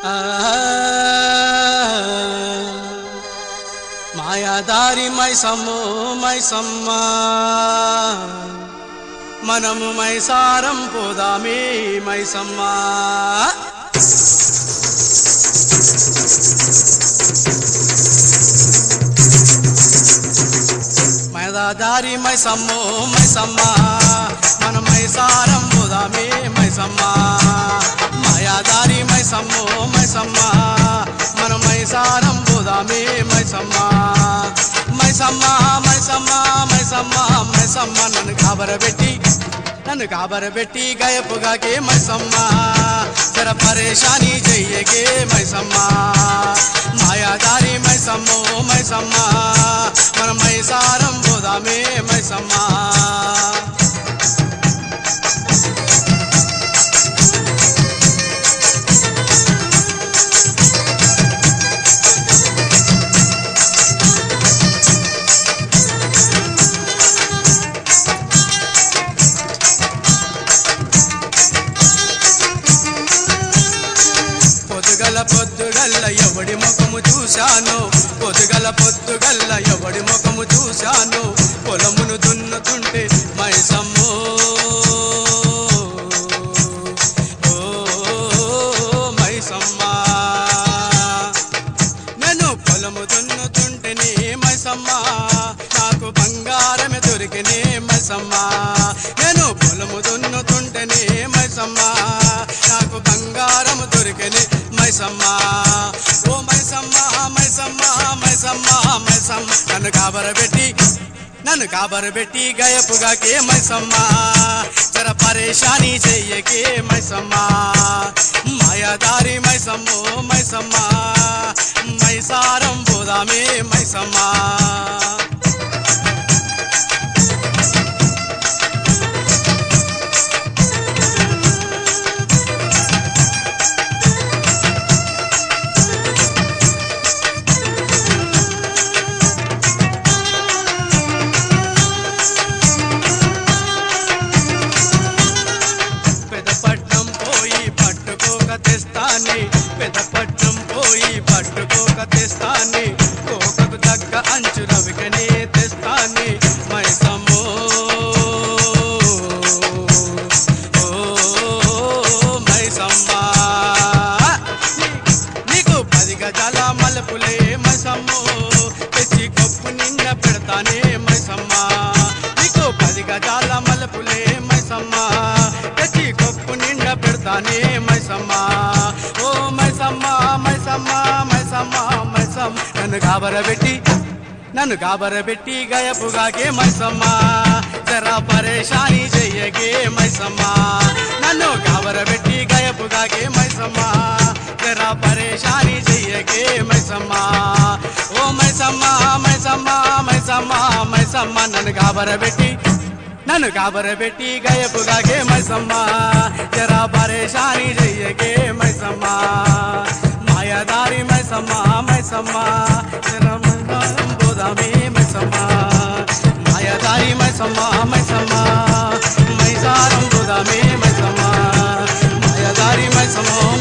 మాయాదారి మైసమ్ము మైసమ్మ మనము మైసారం పోదామే మైసమ్మ మైదాదారి మైసమ్మో మైసమ్మ మన మైసారం పోదామే మైసమ్మ మాయాదారి మైసమ్మో మైసమ్మ మన మైసారం పోదామే మైసమ్మ మైసమ్మ మైసమ్మ మైసమ్మ మైసమ్మ నన్ను కాబరబెట్టి నన్ను కాబరబెట్టి గయపుగాకే మైసమ్మ జర పరేషాని చెయ్యకే మైసమ్మ మాయాదారి మైసమ్మో మైసమ్మ మన మైసారం పోదామే మైసమ్మ పొద్దుగల పొద్దుగల్ల ఎవడి ముఖము చూశాను పొద్దుగల పొద్దుగల్ల ఎవడి ముఖము చూశాను పొలమును దున్నుతుంటే మైసమ్మో ఓ మైసమ్మా నేను పొలము దున్నుతుంటేనే మైసమ్మ నాకు బంగారమే దొరికినే మైసమ్మ నేను పొలము దున్నుతుంటేనే మైసమ్మ నాకు బంగారము దొరికినే మైసమ్మ ఓ మైసమ్మ మైసమ్మ మైసమ్మ మైసమ్మ నన్ను కాబరబెట్టి నన్ను కాబరబెట్టి గయపుగాకే మైసమ్మ జర పరేషాని చెయ్యకే మైసమ్మ మాయాదారి మైసమ్మో మైసమ్మ మైసారం పోదామే మైసమ్మ పెదపట్నం పోయి పట్టుకోక తెస్తాని పెదపట్నం పోయి పట్టుకోక తెస్తాని కోకకు తగ్గ అంచు రవికనే తెస్తాని మైసమ్మో ఓ మైసమ్మా నీకు పది గజాల మలుపులే మైసమ్మో తెచ్చి కప్పు నిండా పెడతానే మైసమ్మా నీకు పది గజాల మలుపులే మైసమ్మా తెచ్చి కప్పు నిండా పెడతానే మైసమ్మా ఓ మైసమ్మా మైసమ్మా మైసమ్మా మైసమ్మ నన్ను కాబరబెట్టి నన్ను కాబరబెట్టి గయపుగాకే మైసమ్మా జరా పరేషాని చెయ్యకే మైసమ్మా నన్ను కాబరబెట్టి గయపుగాకే మైసమ్మా జరా పరేషాని చెయ్యకే మైసమ్మా ఓ మైసమ్మా మైసమ్మా మైసమ్మా మైసమ్మ నన్ను కాబరబెట్టి నన్ను కాబరబెట్టి గయపుగాకే మైసమ్మా జరా పరేషాని చెయ్యకే మైసమ్మా మాయాదారి మైసమ్మా మైసమ్మా జరా మైసారం పోదామే మైసమ్మా మాయాదారి మైసమ్మా మైసమ్మా మైసారం పోదామే మైసమ్మా మాయాదారి మైసమ్మో